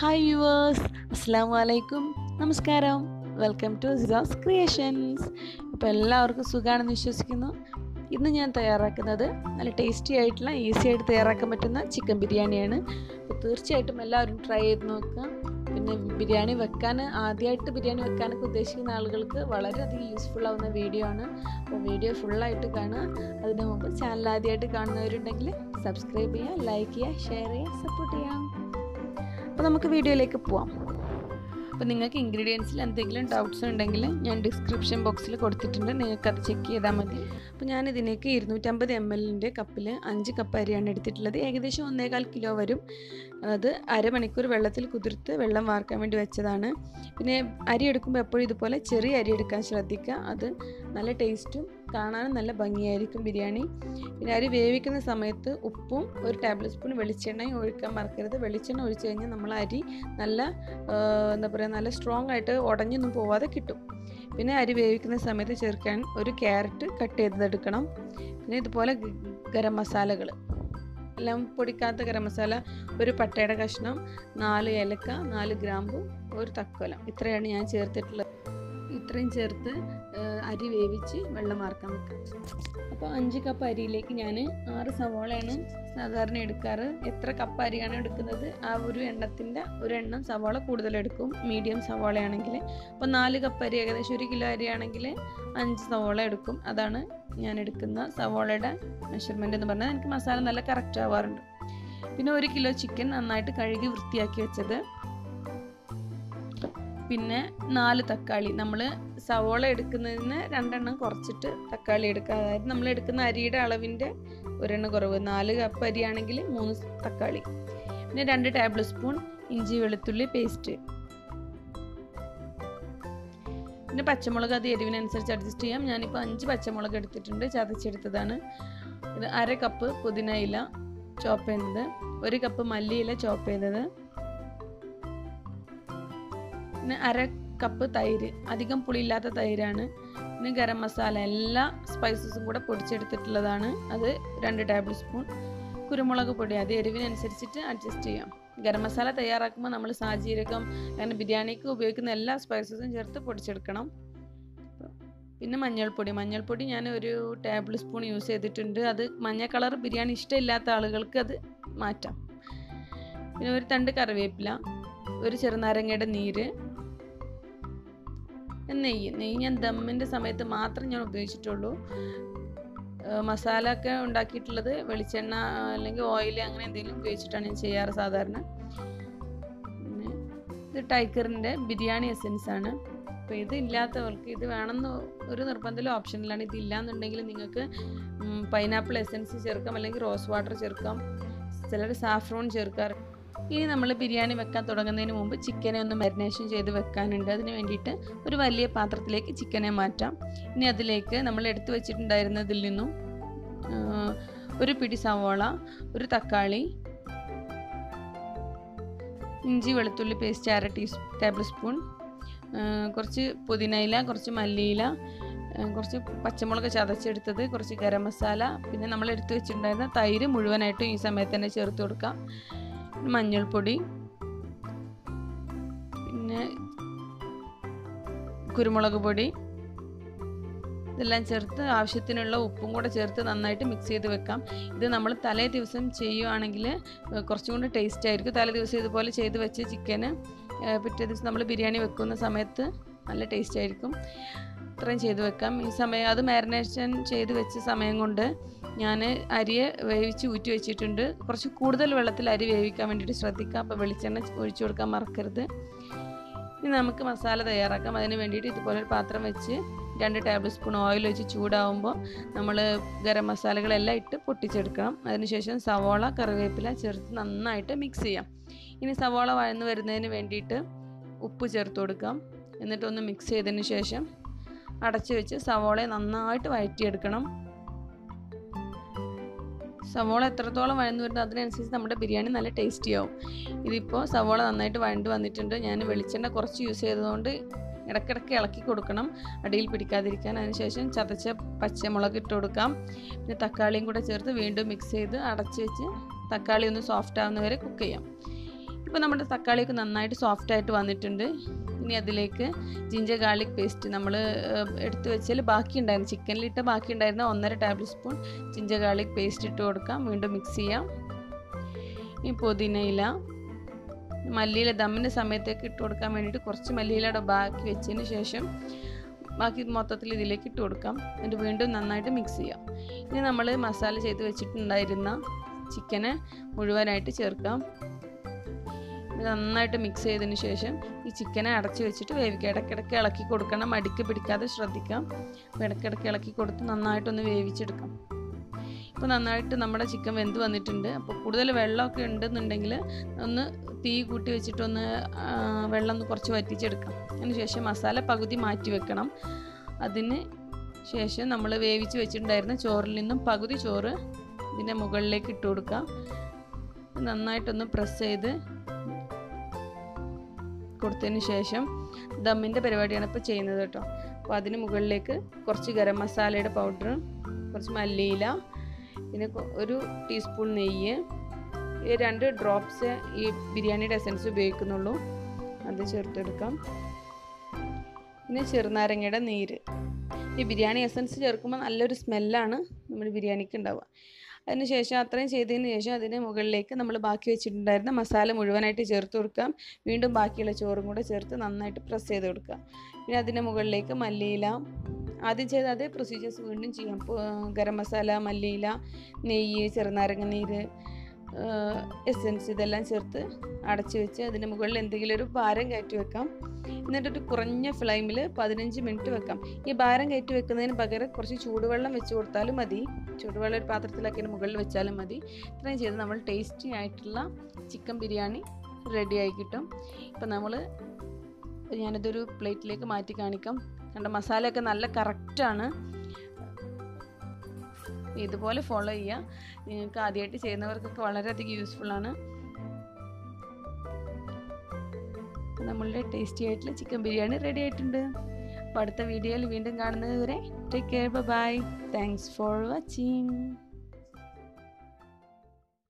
hi viewers അസ്സാം വലൈക്കും നമസ്കാരം വെൽക്കം ടു സിസാസ് ക്രിയേഷൻസ് അപ്പോൾ എല്ലാവർക്കും സുഖമാണെന്ന് വിശ്വസിക്കുന്നു ഇന്ന് ഞാൻ തയ്യാറാക്കുന്നത് നല്ല ടേസ്റ്റി ആയിട്ടുള്ള ഈസി ആയിട്ട് തയ്യാറാക്കാൻ പറ്റുന്ന ചിക്കൻ ബിരിയാണിയാണ് അപ്പോൾ തീർച്ചയായിട്ടും എല്ലാവരും ട്രൈ ചെയ്ത് നോക്കുക പിന്നെ ബിരിയാണി വെക്കാൻ ആദ്യമായിട്ട് ബിരിയാണി വെക്കാനൊക്കെ ഉദ്ദേശിക്കുന്ന ആളുകൾക്ക് വളരെയധികം യൂസ്ഫുൾ ആവുന്ന വീഡിയോ ആണ് അപ്പോൾ വീഡിയോ ഫുള്ളായിട്ട് കാണുക അതിന് മുമ്പ് ചാനൽ ആദ്യമായിട്ട് കാണുന്നവരുണ്ടെങ്കിൽ സബ്സ്ക്രൈബ് ചെയ്യുക ലൈക്ക് ചെയ്യുക ഷെയർ ചെയ്യുക സപ്പോർട്ട് ചെയ്യാം അപ്പോൾ നമുക്ക് വീഡിയോയിലേക്ക് പോവാം അപ്പോൾ നിങ്ങൾക്ക് ഇൻഗ്രീഡിയൻസിൽ എന്തെങ്കിലും ഡൗട്ട്സ് ഉണ്ടെങ്കിൽ ഞാൻ ഡിസ്ക്രിപ്ഷൻ ബോക്സിൽ കൊടുത്തിട്ടുണ്ട് നിങ്ങൾക്ക് അത് ചെക്ക് ചെയ്താൽ മതി അപ്പോൾ ഞാൻ ഇതിലേക്ക് ഇരുന്നൂറ്റമ്പത് എം എല്ലിൻ്റെ കപ്പിൽ അഞ്ച് കപ്പ് അരിയാണ് എടുത്തിട്ടുള്ളത് ഏകദേശം ഒന്നേകാൽ കിലോ വരും അത് അരമണിക്കൂർ വെള്ളത്തിൽ കുതിർത്ത് വെള്ളം വാർക്കാൻ വേണ്ടി വെച്ചതാണ് പിന്നെ അരി എടുക്കുമ്പോൾ എപ്പോഴും ഇതുപോലെ ചെറിയ അരി എടുക്കാൻ ശ്രദ്ധിക്കുക അത് നല്ല ടേസ്റ്റും കാണാനും നല്ല ഭംഗിയായിരിക്കും ബിരിയാണി പിന്നെ അരി വേവിക്കുന്ന സമയത്ത് ഉപ്പും ഒരു ടേബിൾ സ്പൂൺ വെളിച്ചെണ്ണയും ഒഴിക്കാൻ മറക്കരുത് വെളിച്ചെണ്ണ ഒഴിച്ച് കഴിഞ്ഞാൽ നമ്മൾ അരി നല്ല എന്താ പറയുക നല്ല സ്ട്രോങ് ആയിട്ട് ഉടഞ്ഞൊന്നും പോവാതെ കിട്ടും പിന്നെ അരി വേവിക്കുന്ന സമയത്ത് ചേർക്കാൻ ഒരു ക്യാരറ്റ് കട്ട് ചെയ്തെടുക്കണം പിന്നെ ഇതുപോലെ ഗരം മസാലകൾ എല്ലാം പൊടിക്കാത്ത ഗരം മസാല ഒരു പട്ടയുടെ കഷ്ണം നാല് ഏലക്ക നാല് ഗ്രാമ്പു ഒരു തക്കോലം ഇത്രയാണ് ഞാൻ ചേർത്തിട്ടുള്ളത് ഇത്രയും ചേർത്ത് അരി വേവിച്ച് വെള്ളം വാർക്കാൻ വെക്കാം അപ്പോൾ അഞ്ച് കപ്പ് അരിയിലേക്ക് ഞാൻ ആറ് സവോളയാണ് സാധാരണ എടുക്കാറ് എത്ര കപ്പ് അരിയാണ് എടുക്കുന്നത് ആ ഒരു എണ്ണത്തിൻ്റെ ഒരു എണ്ണം സവോള കൂടുതൽ എടുക്കും മീഡിയം സവോളയാണെങ്കിൽ അപ്പോൾ നാല് കപ്പ് അരി ഏകദേശം ഒരു കിലോ അരിയാണെങ്കിൽ അഞ്ച് സവോള എടുക്കും അതാണ് ഞാൻ എടുക്കുന്ന സവോളയുടെ മെഷർമെൻ്റ് എന്ന് പറഞ്ഞാൽ എനിക്ക് മസാല നല്ല കറക്റ്റ് ആവാറുണ്ട് പിന്നെ ഒരു കിലോ ചിക്കൻ നന്നായിട്ട് കഴുകി വൃത്തിയാക്കി വെച്ചത് പിന്നെ നാല് തക്കാളി നമ്മൾ സവോള എടുക്കുന്നതിന് രണ്ടെണ്ണം കുറച്ചിട്ട് തക്കാളി എടുക്കുക അതായത് നമ്മൾ എടുക്കുന്ന അരിയുടെ അളവിൻ്റെ ഒരെണ്ണം കുറവ് നാല് കപ്പ് അരിയാണെങ്കിൽ മൂന്ന് തക്കാളി പിന്നെ രണ്ട് ടേബിൾ സ്പൂൺ ഇഞ്ചി വെളുത്തുള്ളി പേസ്റ്റ് പിന്നെ പച്ചമുളക് അത് എരിവിനനുസരിച്ച് അഡ്ജസ്റ്റ് ചെയ്യാം ഞാനിപ്പോൾ അഞ്ച് പച്ചമുളക് എടുത്തിട്ടുണ്ട് ചതച്ചെടുത്തതാണ് ഇത് അര കപ്പ് പുതിന ഇല ചോപ്പ് ചെയ്തത് ഒരു കപ്പ് മല്ലിയില ചോപ്പ് ചെയ്തത് പിന്നെ അര കപ്പ് തൈര് അധികം പുളിയില്ലാത്ത തൈരാണ് പിന്നെ ഗരം മസാല എല്ലാ സ്പൈസസും കൂടെ പൊടിച്ചെടുത്തിട്ടുള്ളതാണ് അത് രണ്ട് ടേബിൾ സ്പൂൺ കുരുമുളക് പൊടി അത് എരിവിനനുസരിച്ചിട്ട് അഡ്ജസ്റ്റ് ചെയ്യാം ഗരം മസാല തയ്യാറാക്കുമ്പോൾ നമ്മൾ സാജീരകം അങ്ങനെ ബിരിയാണിക്ക് ഉപയോഗിക്കുന്ന എല്ലാ സ്പൈസസും ചേർത്ത് പൊടിച്ചെടുക്കണം പിന്നെ മഞ്ഞൾപ്പൊടി മഞ്ഞൾപ്പൊടി ഞാൻ ഒരു ടേബിൾ സ്പൂൺ യൂസ് ചെയ്തിട്ടുണ്ട് അത് മഞ്ഞ കളർ ബിരിയാണി ഇഷ്ടമില്ലാത്ത ആളുകൾക്ക് അത് മാറ്റാം പിന്നെ ഒരു തണ്ട് കറിവേപ്പില ഒരു ചെറുനാരങ്ങയുടെ നീര് നെയ്യ് നെയ്യ് ഞാൻ ദമ്മിൻ്റെ സമയത്ത് മാത്രം ഞാൻ ഉപയോഗിച്ചിട്ടുള്ളൂ മസാല ഒക്കെ ഉണ്ടാക്കിയിട്ടുള്ളത് വെളിച്ചെണ്ണ അല്ലെങ്കിൽ ഓയിൽ അങ്ങനെ എന്തെങ്കിലും ഉപയോഗിച്ചിട്ടാണ് ഞാൻ ചെയ്യാറ് സാധാരണ പിന്നെ ഇത് ടൈക്കറിൻ്റെ ബിരിയാണി എസെൻസ് ആണ് അപ്പോൾ ഇത് ഇല്ലാത്തവർക്ക് ഇത് വേണമെന്ന് ഒരു നിർബന്ധത്തിലും ഓപ്ഷനിലാണ് ഇത് ഇല്ലാന്നുണ്ടെങ്കിൽ നിങ്ങൾക്ക് പൈനാപ്പിൾ എസെൻസ് ചേർക്കാം അല്ലെങ്കിൽ റോസ് വാട്ടർ ചേർക്കാം ചിലർ സാഫ്രോൺ ചേർക്കാറ് ഇനി നമ്മൾ ബിരിയാണി വെക്കാൻ തുടങ്ങുന്നതിന് മുമ്പ് ചിക്കനെ ഒന്ന് മരിനേഷൻ ചെയ്ത് വെക്കാനുണ്ട് അതിന് വേണ്ടിയിട്ട് ഒരു വലിയ പാത്രത്തിലേക്ക് ചിക്കനെ മാറ്റാം ഇനി അതിലേക്ക് നമ്മൾ എടുത്തു വെച്ചിട്ടുണ്ടായിരുന്നതിൽ നിന്നും ഒരു പിടി സവോള ഒരു തക്കാളി ഇഞ്ചി വെളുത്തുള്ളി പേസ്റ്റ് അര ടീ ടേബിൾ സ്പൂൺ കുറച്ച് പുതിനയില കുറച്ച് മല്ലിയില കുറച്ച് പച്ചമുളക് ചതച്ചെടുത്തത് കുറച്ച് ഗരം മസാല പിന്നെ നമ്മൾ എടുത്തു വെച്ചിട്ടുണ്ടായിരുന്ന തൈര് മുഴുവനായിട്ടും ഈ സമയത്ത് തന്നെ ചേർത്ത് കൊടുക്കാം മഞ്ഞൾപ്പൊടി പിന്നെ കുരുമുളക് പൊടി ഇതെല്ലാം ചേർത്ത് ആവശ്യത്തിനുള്ള ഉപ്പും കൂടെ ചേർത്ത് നന്നായിട്ട് മിക്സ് ചെയ്ത് വെക്കാം ഇത് നമ്മൾ തലേ ദിവസം ചെയ്യുവാണെങ്കിൽ കുറച്ചും കൂടി ടേസ്റ്റ് ആയിരിക്കും തലേ ദിവസം ഇതുപോലെ ചെയ്ത് വെച്ച് ചിക്കന് പിറ്റേ ദിവസം നമ്മൾ ബിരിയാണി വെക്കുന്ന സമയത്ത് നല്ല ടേസ്റ്റ് ആയിരിക്കും ഇത്രയും ചെയ്ത് വെക്കാം ഈ സമയം അത് മാരിനേഷൻ ചെയ്ത് വെച്ച സമയം കൊണ്ട് ഞാൻ അരിയെ വേവിച്ച് ഊറ്റി വെച്ചിട്ടുണ്ട് കുറച്ച് കൂടുതൽ വെള്ളത്തിൽ അരി വേവിക്കാൻ വേണ്ടിയിട്ട് ശ്രദ്ധിക്കാം അപ്പോൾ വെളിച്ചെണ്ണ ഒഴിച്ചു കൊടുക്കാൻ മറക്കരുത് ഇനി നമുക്ക് മസാല തയ്യാറാക്കാം അതിന് വേണ്ടിയിട്ട് ഇതുപോലെ ഒരു പാത്രം വെച്ച് രണ്ട് ടേബിൾ സ്പൂൺ ഓയിൽ വെച്ച് ചൂടാവുമ്പോൾ നമ്മൾ ഗരം മസാലകളെല്ലാം ഇട്ട് പൊട്ടിച്ചെടുക്കണം അതിനുശേഷം സവോള കറിവേപ്പില ചേർത്ത് നന്നായിട്ട് മിക്സ് ചെയ്യാം ഇനി സവോള വഴന്ന് വരുന്നതിന് വേണ്ടിയിട്ട് ഉപ്പ് ചേർത്ത് കൊടുക്കാം എന്നിട്ടൊന്ന് മിക്സ് ചെയ്തതിന് ശേഷം അടച്ചു വെച്ച് സവോളയെ നന്നായിട്ട് വഴറ്റിയെടുക്കണം സവോള എത്രത്തോളം വഴന്നു വരുന്നത് അതിനനുസരിച്ച് നമ്മുടെ ബിരിയാണി നല്ല ടേസ്റ്റി ആവും ഇതിപ്പോൾ സവോള നന്നായിട്ട് വഴണ്ട് വന്നിട്ടുണ്ട് ഞാൻ വെളിച്ചെണ്ണ കുറച്ച് യൂസ് ചെയ്തതുകൊണ്ട് ഇടയ്ക്കിടയ്ക്ക് ഇളക്കി കൊടുക്കണം അടിയിൽ പിടിക്കാതിരിക്കാൻ അതിനുശേഷം ചതച്ച പച്ചമുളക് ഇട്ട് കൊടുക്കാം പിന്നെ തക്കാളിയും കൂടെ ചേർത്ത് വീണ്ടും മിക്സ് ചെയ്ത് അടച്ച് വെച്ച് തക്കാളി ഒന്ന് സോഫ്റ്റ് ആവുന്നവരെ കുക്ക് ചെയ്യാം ഇപ്പോൾ നമ്മുടെ തക്കാളിയൊക്കെ നന്നായിട്ട് സോഫ്റ്റ് ആയിട്ട് വന്നിട്ടുണ്ട് ഇനി അതിലേക്ക് ജിഞ്ചർ ഗാർലിക് പേസ്റ്റ് നമ്മൾ എടുത്തു വെച്ചാൽ ബാക്കി ഉണ്ടായിരുന്നു ചിക്കനിലിട്ട് ബാക്കി ഉണ്ടായിരുന്ന ഒന്നര tablespoon ginger garlic paste ഇട്ട് കൊടുക്കാം വീണ്ടും മിക്സ് ചെയ്യാം ഈ പുതിനയില മല്ലിയില ദമ്മിൻ്റെ സമയത്തേക്ക് ഇട്ട് കൊടുക്കാൻ വേണ്ടിയിട്ട് കുറച്ച് മല്ലിയിലയുടെ ബാക്കി വെച്ചതിന് ശേഷം ബാക്കി മൊത്തത്തിൽ ഇതിലേക്ക് ഇട്ട് കൊടുക്കാം എന്നിട്ട് വീണ്ടും നന്നായിട്ട് മിക്സ് ചെയ്യാം ഇനി നമ്മൾ മസാല ചെയ്ത് വെച്ചിട്ടുണ്ടായിരുന്ന ചിക്കന് മുഴുവനായിട്ട് ചേർക്കാം ഇത് നന്നായിട്ട് മിക്സ് ചെയ്തതിന് ശേഷം ഈ ചിക്കനെ അടച്ച് വെച്ചിട്ട് വേവിക്കുക ഇടയ്ക്കിടയ്ക്ക് ഇളക്കി കൊടുക്കണം അടിക്ക് പിടിക്കാതെ ശ്രദ്ധിക്കാം അപ്പോൾ ഇടയ്ക്കിടയ്ക്ക് ഇളക്കി കൊടുത്ത് നന്നായിട്ടൊന്ന് വേവിച്ചെടുക്കാം ഇപ്പോൾ നന്നായിട്ട് നമ്മുടെ ചിക്കൻ വെന്ത് വന്നിട്ടുണ്ട് അപ്പോൾ കൂടുതൽ വെള്ളമൊക്കെ ഉണ്ടെന്നുണ്ടെങ്കിൽ ഒന്ന് തീ കൂട്ടി വെച്ചിട്ടൊന്ന് വെള്ളം ഒന്ന് കുറച്ച് വറ്റിച്ചെടുക്കാം അതിന് ശേഷം മസാല പകുതി മാറ്റി വെക്കണം അതിന് ശേഷം നമ്മൾ വേവിച്ച് വെച്ചിട്ടുണ്ടായിരുന്ന ചോറിൽ നിന്നും പകുതി ചോറ് ഇതിൻ്റെ മുകളിലേക്ക് ഇട്ട് കൊടുക്കാം നന്നായിട്ടൊന്ന് പ്രസ് ചെയ്ത് കൊടുത്തതിന് ശേഷം ദമ്മിൻ്റെ പരിപാടിയാണ് ഇപ്പോൾ ചെയ്യുന്നത് കേട്ടോ അപ്പോൾ അതിന് മുകളിലേക്ക് കുറച്ച് ഗരം മസാലയുടെ പൗഡർ കുറച്ച് മല്ലിയില പിന്നെ ഒരു ടീസ്പൂൺ നെയ്യ് ഈ രണ്ട് ഡ്രോപ്സ് ഈ ബിരിയാണിയുടെ എസൻസ് ഉപയോഗിക്കുന്നുള്ളൂ അത് ചേർത്തെടുക്കാം പിന്നെ ചെറുനാരങ്ങയുടെ നീര് ഈ ബിരിയാണി എസൻസ് ചേർക്കുമ്പോൾ നല്ലൊരു സ്മെല്ലാണ് നമ്മുടെ ബിരിയാണിക്ക് ഉണ്ടാവുക അതിനുശേഷം അത്രയും ചെയ്തതിന് ശേഷം അതിന് മുകളിലേക്ക് നമ്മൾ ബാക്കി വെച്ചിട്ടുണ്ടായിരുന്ന മസാല മുഴുവനായിട്ട് ചേർത്ത് കൊടുക്കാം വീണ്ടും ബാക്കിയുള്ള ചോറും കൂടെ ചേർത്ത് നന്നായിട്ട് പ്രസ് ചെയ്ത് കൊടുക്കുക പിന്നെ അതിൻ്റെ മുകളിലേക്ക് മല്ലിയില ആദ്യം ചെയ്ത അതേ പ്രൊസീജിയേഴ്സ് വീണ്ടും ചെയ്യാം ഗരം മസാല മല്ലിയില നെയ്യ് ചെറുനാരങ്ങ നീര് എസൻസ് ഇതെല്ലാം ചേർത്ത് അടച്ചു വെച്ച് അതിൻ്റെ മുകളിൽ എന്തെങ്കിലും ഒരു ഭാരം കയറ്റി വെക്കാം എന്നിട്ടൊരു കുറഞ്ഞ ഫ്ലെയിമിൽ പതിനഞ്ച് മിനിറ്റ് വെക്കാം ഈ ഭാരം കയറ്റി വെക്കുന്നതിന് പകരം കുറച്ച് ചൂടുവെള്ളം വെച്ച് കൊടുത്താലും മതി ചൂടുവെള്ളം ഒരു പാത്രത്തിലാക്കി മുകളിൽ വെച്ചാലും മതി ഇത്രയും ചെയ്ത് നമ്മൾ ടേസ്റ്റി ആയിട്ടുള്ള ചിക്കൻ ബിരിയാണി റെഡി ആയി കിട്ടും ഇപ്പം നമ്മൾ ഞാനിതൊരു പ്ലേറ്റിലേക്ക് മാറ്റി കാണിക്കാം കണ്ട മസാലയൊക്കെ നല്ല കറക്റ്റാണ് ഇതുപോലെ ഫോളോ ചെയ്യുക നിങ്ങൾക്ക് ആദ്യമായിട്ട് ചെയ്യുന്നവർക്കൊക്കെ വളരെയധികം യൂസ്ഫുള്ളാണ് നമ്മളുടെ ടേസ്റ്റി ആയിട്ടുള്ള ചിക്കൻ ബിരിയാണി റെഡി ആയിട്ടുണ്ട് അപ്പോൾ അടുത്ത വീഡിയോയിൽ വീണ്ടും കാണുന്നത് വരെ take care bye thanks for watching